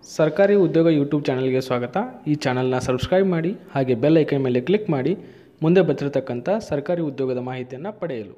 ಸರ್ಕಾರಿ ಉದ್ಯೋಗ ಯೂಟ್ಯೂಬ್ ಚಾನಲ್ಗೆ ಸ್ವಾಗತ ಈ ಚಾನಲ್ನ ಸಬ್ಸ್ಕ್ರೈಬ್ ಮಾಡಿ ಹಾಗೆ ಬೆಲ್ ಐಕನ್ ಮೇಲೆ ಕ್ಲಿಕ್ ಮಾಡಿ ಮುಂದೆ ಬರ್ತಿರತಕ್ಕಂಥ ಸರ್ಕಾರಿ ಉದ್ಯೋಗದ ಮಾಹಿತಿಯನ್ನು ಪಡೆಯಲು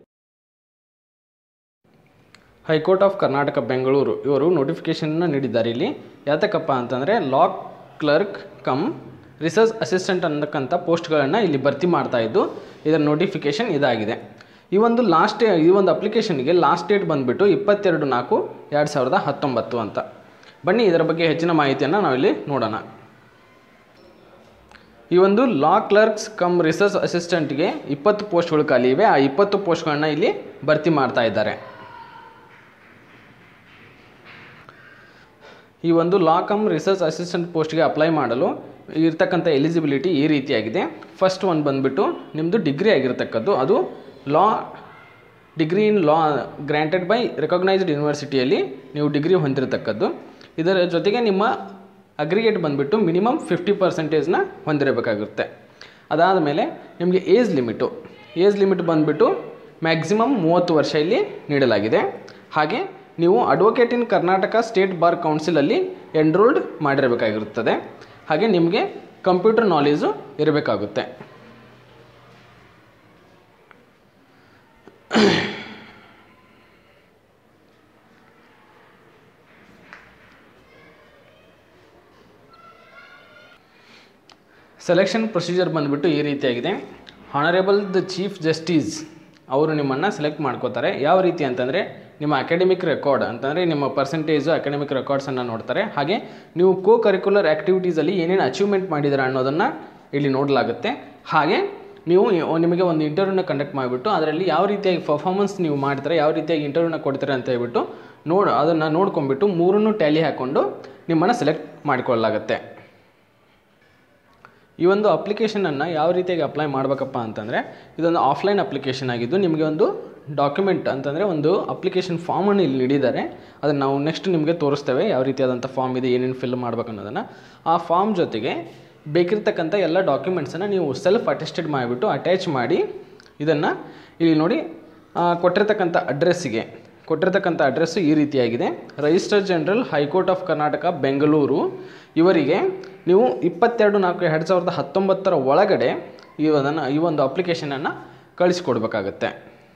ಹೈಕೋರ್ಟ್ ಆಫ್ ಕರ್ನಾಟಕ ಬೆಂಗಳೂರು ಇವರು ನೋಟಿಫಿಕೇಷನ್ನ ನೀಡಿದ್ದಾರೆ ಇಲ್ಲಿ ಯಾತಕ್ಕಪ್ಪ ಅಂತಂದರೆ law clerk cum research assistant ಅನ್ನತಕ್ಕಂಥ ಪೋಸ್ಟ್ಗಳನ್ನು ಇಲ್ಲಿ ಭರ್ತಿ ಮಾಡ್ತಾ ಇದ್ದು ಇದರ ನೋಟಿಫಿಕೇಷನ್ ಇದಾಗಿದೆ ಈ ಒಂದು ಲಾಸ್ಟ್ ಈ ಒಂದು ಅಪ್ಲಿಕೇಶನ್ಗೆ ಲಾಸ್ಟ್ ಡೇಟ್ ಬಂದುಬಿಟ್ಟು ಇಪ್ಪತ್ತೆರಡು ನಾಲ್ಕು ಎರಡು ಸಾವಿರದ ಹತ್ತೊಂಬತ್ತು ಅಂತ ಬನ್ನಿ ಇದರ ಬಗ್ಗೆ ಹೆಚ್ಚಿನ ಮಾಹಿತಿಯನ್ನು ನಾವಿಲ್ಲಿ ನೋಡೋಣ ಈ ಒಂದು ಲಾ ಕ್ಲರ್ಕ್ಸ್ ಕಮ್ ರಿಸರ್ಚ್ ಅಸಿಸ್ಟೆಂಟ್ಗೆ ಇಪ್ಪತ್ತು ಪೋಸ್ಟ್ಗಳು ಖಾಲಿ ಇವೆ ಆ ಇಪ್ಪತ್ತು ಪೋಸ್ಟ್ಗಳನ್ನ ಇಲ್ಲಿ ಭರ್ತಿ ಮಾಡ್ತಾ ಇದ್ದಾರೆ ಈ ಒಂದು ಲಾ ಕಮ್ ರಿಸರ್ಚ್ ಅಸಿಸ್ಟೆಂಟ್ ಪೋಸ್ಟ್ಗೆ ಅಪ್ಲೈ ಮಾಡಲು ಇರ್ತಕ್ಕಂಥ ಎಲಿಜಿಬಿಲಿಟಿ ಈ ರೀತಿಯಾಗಿದೆ ಫಸ್ಟ್ ಒಂದು ಬಂದುಬಿಟ್ಟು ನಿಮ್ಮದು ಡಿಗ್ರಿ ಆಗಿರ್ತಕ್ಕದ್ದು ಅದು law degree in law granted by recognised ಯೂನಿವರ್ಸಿಟಿಯಲ್ಲಿ ನೀವು ಡಿಗ್ರಿ ಹೊಂದಿರತಕ್ಕದ್ದು ಇದರ ಜೊತೆಗೆ ನಿಮ್ಮ ಅಗ್ರಿಗೇಟ್ ಬಂದುಬಿಟ್ಟು ಮಿನಿಮಮ್ ಫಿಫ್ಟಿ ಪರ್ಸೆಂಟೇಜ್ನ ಹೊಂದಿರಬೇಕಾಗುತ್ತೆ ಅದಾದ ಮೇಲೆ ನಿಮಗೆ ಏಜ್ ಲಿಮಿಟು ಏಜ್ ಲಿಮಿಟ್ ಬಂದುಬಿಟ್ಟು ಮ್ಯಾಕ್ಸಿಮಮ್ ಮೂವತ್ತು ವರ್ಷ ಇಲ್ಲಿ ನೀಡಲಾಗಿದೆ ಹಾಗೆ ನೀವು advocate in Karnataka state bar ಕೌನ್ಸಿಲಲ್ಲಿ ಎನ್ರೋಲ್ಡ್ ಮಾಡಿರಬೇಕಾಗಿರುತ್ತದೆ ಹಾಗೆ ನಿಮಗೆ ಕಂಪ್ಯೂಟರ್ ನಾಲೇಜು ಇರಬೇಕಾಗುತ್ತೆ ಸೆಲೆಕ್ಷನ್ ಪ್ರೊಸೀಜರ್ ಬಂದುಬಿಟ್ಟು ಈ ರೀತಿಯಾಗಿದೆ ಹಾನರೇಬಲ್ ದ ಚೀಫ್ ಜಸ್ಟಿಸ್ ಅವರು ನಿಮ್ಮನ್ನು ಸೆಲೆಕ್ಟ್ ಮಾಡ್ಕೋತಾರೆ ಯಾವ ರೀತಿ ಅಂತಂದರೆ ನಿಮ್ಮ ಅಕಾಡೆಮಿಕ್ ರೆಕಾರ್ಡ್ ಅಂತಂದರೆ ನಿಮ್ಮ ಪರ್ಸೆಂಟೇಜು ಅಕಾಡೆಮಿಕ್ ರೆಕಾರ್ಡ್ಸನ್ನು ನೋಡ್ತಾರೆ ಹಾಗೆ ನೀವು ಕೋ ಕರಿಕ್ಯುಲರ್ ಆ್ಯಕ್ಟಿವಿಟೀಸಲ್ಲಿ ಏನೇನು ಅಚೀವ್ಮೆಂಟ್ ಮಾಡಿದ್ದೀರಾ ಅನ್ನೋದನ್ನು ಇಲ್ಲಿ ನೋಡಲಾಗುತ್ತೆ ಹಾಗೆ ನೀವು ನಿಮಗೆ ಒಂದು ಇಂಟರ್ವ್ಯೂನ ಕಂಡಕ್ಟ್ ಮಾಡಿಬಿಟ್ಟು ಅದರಲ್ಲಿ ಯಾವ ರೀತಿಯಾಗಿ ಪರ್ಫಾರ್ಮೆನ್ಸ್ ನೀವು ಮಾಡ್ತಾರೆ ಯಾವ ರೀತಿಯಾಗಿ ಇಂಟರ್ವ್ಯೂನ ಕೊಡ್ತಾರೆ ಅಂತ ಹೇಳ್ಬಿಟ್ಟು ನೋಡಿ ಅದನ್ನು ನೋಡ್ಕೊಂಡ್ಬಿಟ್ಟು ಮೂರನ್ನು ಟ್ಯಾಲಿ ಹಾಕ್ಕೊಂಡು ನಿಮ್ಮನ್ನು ಸೆಲೆಕ್ಟ್ ಮಾಡಿಕೊಳ್ಳಲಾಗುತ್ತೆ ಈ ಒಂದು ಅಪ್ಲಿಕೇಶನನ್ನು ಯಾವ ರೀತಿಯಾಗಿ ಅಪ್ಲೈ ಮಾಡಬೇಕಪ್ಪ ಅಂತಂದರೆ ಇದೊಂದು ಆಫ್ಲೈನ್ ಅಪ್ಲಿಕೇಶನ್ ಆಗಿದ್ದು ನಿಮಗೆ ಒಂದು ಡಾಕ್ಯುಮೆಂಟ್ ಅಂತಂದರೆ ಒಂದು ಅಪ್ಲಿಕೇಶನ್ ಫಾರ್ಮನ್ನು ಇಲ್ಲಿ ನೀಡಿದ್ದಾರೆ ಅದನ್ನು ನಾವು ನೆಕ್ಸ್ಟ್ ನಿಮಗೆ ತೋರಿಸ್ತೇವೆ ಯಾವ ರೀತಿಯಾದಂಥ ಫಾರ್ಮ್ ಇದೆ ಏನೇನು ಫಿಲ್ ಮಾಡ್ಬೇಕು ಅನ್ನೋದನ್ನು ಆ ಫಾರ್ಮ್ ಜೊತೆಗೆ ಬೇಕಿರ್ತಕ್ಕಂಥ ಎಲ್ಲ ಡಾಕ್ಯುಮೆಂಟ್ಸನ್ನು ನೀವು ಸೆಲ್ಫ್ ಅಟೆಸ್ಟೆಡ್ ಮಾಡಿಬಿಟ್ಟು ಅಟ್ಯಾಚ್ ಮಾಡಿ ಇದನ್ನು ಇಲ್ಲಿ ನೋಡಿ ಕೊಟ್ಟಿರ್ತಕ್ಕಂಥ ಅಡ್ರೆಸ್ಸಿಗೆ ಕೊಟ್ಟಿರ್ತಕ್ಕಂಥ ಅಡ್ರೆಸ್ಸು ಈ ರೀತಿಯಾಗಿದೆ register general high court of Karnataka Bengaluru ಇವರಿಗೆ ನೀವು ಇಪ್ಪತ್ತೆರಡು ನಾಲ್ಕು ಎರಡು ಸಾವಿರದ ಹತ್ತೊಂಬತ್ತರ ಒಳಗಡೆ ಇವದನ್ನು ಈ ಒಂದು ಅಪ್ಲಿಕೇಶನನ್ನು ಕಳಿಸ್ಕೊಡ್ಬೇಕಾಗತ್ತೆ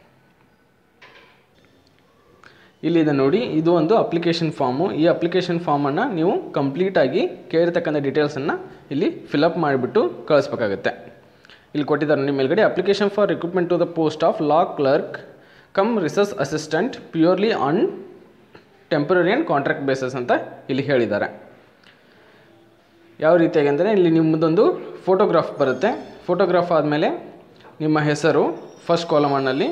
ಇಲ್ಲಿ ಇದೆ ನೋಡಿ ಇದು ಒಂದು ಅಪ್ಲಿಕೇಶನ್ ಫಾರ್ಮು ಈ ಅಪ್ಲಿಕೇಶನ್ ಫಾರ್ಮನ್ನು ನೀವು ಕಂಪ್ಲೀಟಾಗಿ ಕೇಳಿರ್ತಕ್ಕಂಥ ಡೀಟೇಲ್ಸನ್ನು ಇಲ್ಲಿ ಫಿಲಪ್ ಮಾಡಿಬಿಟ್ಟು ಕಳಿಸ್ಬೇಕಾಗತ್ತೆ ಇಲ್ಲಿ ಕೊಟ್ಟಿದ್ದಾರೆ ನಿಮ್ಮ ಮೇಲ್ಗಡೆ application for recruitment to the post of law clerk cum research assistant purely on temporary and contract bases ಅಂತ ಇಲ್ಲಿ ಹೇಳಿದ್ದಾರೆ ಯಾವ ರೀತಿಯಾಗಿ ಅಂದರೆ ಇಲ್ಲಿ ನಿಮ್ಮದೊಂದು ಫೋಟೋಗ್ರಾಫ್ ಬರುತ್ತೆ ಫೋಟೋಗ್ರಾಫ್ ಆದಮೇಲೆ ನಿಮ್ಮ ಹೆಸರು ಫಸ್ಟ್ ಕಾಲಮನ್ನಲ್ಲಿ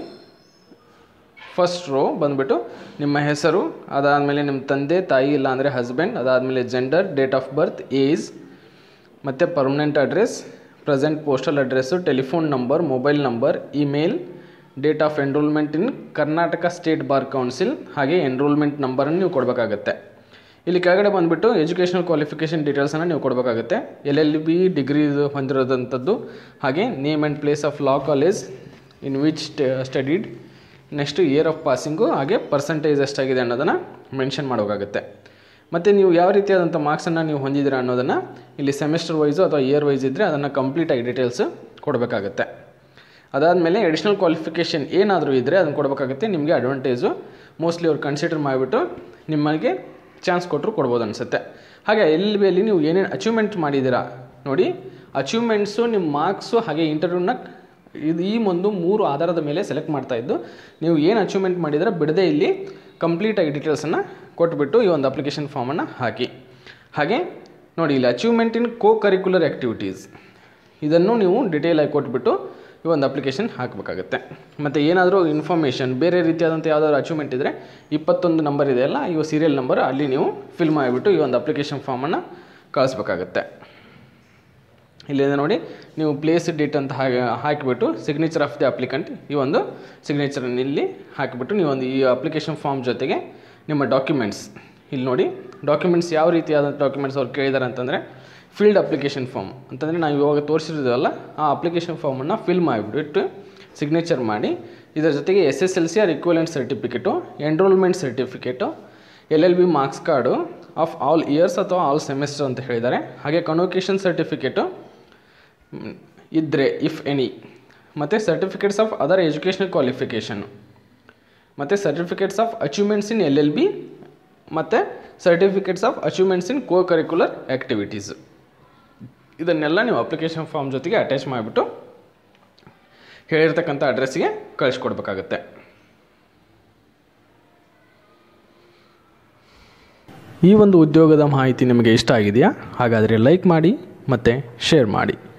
ಫಸ್ಟ್ ರೋ ಬಂದುಬಿಟ್ಟು ನಿಮ್ಮ ಹೆಸರು ಅದಾದಮೇಲೆ ನಿಮ್ಮ ತಂದೆ ತಾಯಿ ಇಲ್ಲಾಂದರೆ ಹಸ್ಬೆಂಡ್ ಅದಾದಮೇಲೆ gender date of birth age ಮತ್ತು permanent address present postal address telephone number mobile number email date of enrolment in Karnataka state bar council ಹಾಗೆ ಎನ್ರೋಲ್ಮೆಂಟ್ ನಂಬರನ್ನು ನೀವು ಕೊಡಬೇಕಾಗತ್ತೆ ಇಲ್ಲಿ ಕೆಳಗಡೆ ಬಂದುಬಿಟ್ಟು ಎಜುಕೇಷನಲ್ ಕ್ವಾಲಿಫಿಕೇಷನ್ ಡೀಟೇಲ್ಸನ್ನು ನೀವು ಕೊಡಬೇಕಾಗುತ್ತೆ ಎಲ್ ಎಲ್ ಬಿ ಡಿಗ್ರಿ ಹೊಂದಿರೋದಂಥದ್ದು ಹಾಗೆ name and place of law college in which studied next year of passing ಹಾಗೆ ಪರ್ಸಂಟೇಜ್ ಎಷ್ಟಾಗಿದೆ ಅನ್ನೋದನ್ನು ಮೆನ್ಷನ್ ಮಾಡಬೇಕಾಗುತ್ತೆ ಮತ್ತು ನೀವು ಯಾವ ರೀತಿಯಾದಂಥ ಮಾರ್ಕ್ಸನ್ನು ನೀವು ಹೊಂದಿದ್ದೀರಾ ಅನ್ನೋದನ್ನು ಇಲ್ಲಿ ಸೆಮಿಸ್ಟರ್ ವೈಸು ಅಥವಾ ಇಯರ್ ವೈಸ್ ಇದ್ದರೆ ಅದನ್ನು ಕಂಪ್ಲೀಟಾಗಿ ಡೀಟೇಲ್ಸು ಕೊಡಬೇಕಾಗುತ್ತೆ ಅದಾದಮೇಲೆ ಅಡಿಷ್ನಲ್ ಕ್ವಾಲಿಫಿಕೇಷನ್ ಏನಾದರೂ ಇದ್ದರೆ ಅದನ್ನು ಕೊಡಬೇಕಾಗುತ್ತೆ ನಿಮಗೆ ಅಡ್ವಾಂಟೇಜು ಮೋಸ್ಟ್ಲಿ ಅವ್ರು ಕನ್ಸಿಡರ್ ಮಾಡಿಬಿಟ್ಟು ನಿಮಗೆ ಚಾನ್ಸ್ ಕೊಟ್ಟರು ಕೊಡ್ಬೋದು ಅನಿಸುತ್ತೆ ಹಾಗೆ ಎಲ್ ಬಿಯಲ್ಲಿ ನೀವು ಏನೇನು ಅಚೀವ್ಮೆಂಟ್ ಮಾಡಿದ್ದೀರಾ ನೋಡಿ ಅಚೀವ್ಮೆಂಟ್ಸು ನಿಮ್ಮ ಮಾರ್ಕ್ಸು ಹಾಗೆ ಇಂಟರ್ವ್ಯೂನ ಇದು ಈ ಒಂದು ಮೂರು ಆಧಾರದ ಮೇಲೆ ಸೆಲೆಕ್ಟ್ ಮಾಡ್ತಾ ಇದ್ದು ನೀವು ಏನು ಅಚೀವ್ಮೆಂಟ್ ಮಾಡಿದರೆ ಬಿಡದೆ ಇಲ್ಲಿ ಕಂಪ್ಲೀಟಾಗಿ ಡೀಟೇಲ್ಸನ್ನು ಕೊಟ್ಬಿಟ್ಟು ಈ ಒಂದು ಅಪ್ಲಿಕೇಶನ್ ಫಾರ್ಮನ್ನು ಹಾಕಿ ಹಾಗೆ ನೋಡಿ ಇಲ್ಲಿ achievement in co curricular activities ಇದನ್ನು ನೀವು ಡಿಟೇಲಾಗಿ ಕೊಟ್ಬಿಟ್ಟು ಈ ಒಂದು ಅಪ್ಲಿಕೇಶನ್ ಹಾಕಬೇಕಾಗುತ್ತೆ ಮತ್ತು ಏನಾದರೂ ಇನ್ಫಾರ್ಮೇಷನ್ ಬೇರೆ ರೀತಿಯಾದಂಥ ಯಾವುದಾದ್ರು ಅಚೀವ್ಮೆಂಟ್ ಇದ್ದರೆ ಇಪ್ಪತ್ತೊಂದು ನಂಬರ್ ಇದೆಯಲ್ಲ ಇವು ಸೀರಿಯಲ್ ನಂಬರ್ ಅಲ್ಲಿ ನೀವು ಫಿಲ್ ಮಾಡಿಬಿಟ್ಟು ಈ ಒಂದು ಅಪ್ಲಿಕೇಶನ್ ಫಾರ್ಮನ್ನು ಕಳಿಸ್ಬೇಕಾಗತ್ತೆ ಇಲ್ಲಿಂದ ನೋಡಿ ನೀವು ಪ್ಲೇಸ್ ಡೇಟ್ ಅಂತ ಹಾಕಿ ಹಾಕಿಬಿಟ್ಟು ಸಿಗ್ನೇಚರ್ ಆಫ್ ದಿ ಅಪ್ಲಿಕೆಂಟ್ ಈ ಒಂದು ಸಿಗ್ನೇಚರನ್ನು ಇಲ್ಲಿ ಹಾಕಿಬಿಟ್ಟು ನೀವು ಒಂದು ಈ ಅಪ್ಲಿಕೇಶನ್ ಫಾರ್ಮ್ ಜೊತೆಗೆ ನಿಮ್ಮ ಡಾಕ್ಯುಮೆಂಟ್ಸ್ ಇಲ್ಲಿ ನೋಡಿ ಡಾಕ್ಯುಮೆಂಟ್ಸ್ ಯಾವ ರೀತಿಯಾದ ಡಾಕ್ಯುಮೆಂಟ್ಸ್ ಅವ್ರು ಕೇಳಿದ್ದಾರೆ ಅಂತಂದರೆ ಫಿಲ್ಡ್ ಅಪ್ಲಿಕೇಶನ್ ಫಾರ್ಮ್ ಅಂತಂದರೆ ನಾವು ಇವಾಗ ತೋರಿಸಿರೋದಲ್ಲ ಆ ಅಪ್ಲಿಕೇಶನ್ ಫಾರ್ಮನ್ನು ಫಿಲ್ ಮಾಡಿಬಿಟ್ಟು ಸಿಗ್ನೇಚರ್ ಮಾಡಿ ಇದರ ಜೊತೆಗೆ S S L C or equivalent certificate enrolment certificate L L B marks card of all years ಅಥವಾ ಆಲ್ ಸೆಮಿಸ್ಟರ್ ಅಂತ ಹೇಳಿದ್ದಾರೆ ಹಾಗೆ ಕನ್ವೊಕೇಶನ್ ಸರ್ಟಿಫಿಕೇಟು ಇದ್ದರೆ ಇಫ್ ಎನಿ ಮತ್ತು certificates of other educational qualification ಮತ್ತು certificates of achievements in L L B ಮತ್ತು certificates of achievements in co curricular activities ಇದನ್ನೆಲ್ಲ ನೀವು ಅಪ್ಲಿಕೇಶನ್ ಫಾರ್ಮ್ ಜೊತೆಗೆ ಅಟ್ಯಾಚ್ ಮಾಡಿಬಿಟ್ಟು ಹೇಳಿರ್ತಕ್ಕಂಥ ಅಡ್ರೆಸ್ಸಿಗೆ ಕಳಿಸ್ಕೊಡ್ಬೇಕಾಗತ್ತೆ ಈ ಒಂದು ಉದ್ಯೋಗದ ಮಾಹಿತಿ ನಿಮಗೆ ಇಷ್ಟ ಆಗಿದೆಯಾ ಹಾಗಾದರೆ ಲೈಕ್ ಮಾಡಿ ಮತ್ತು ಶೇರ್ ಮಾಡಿ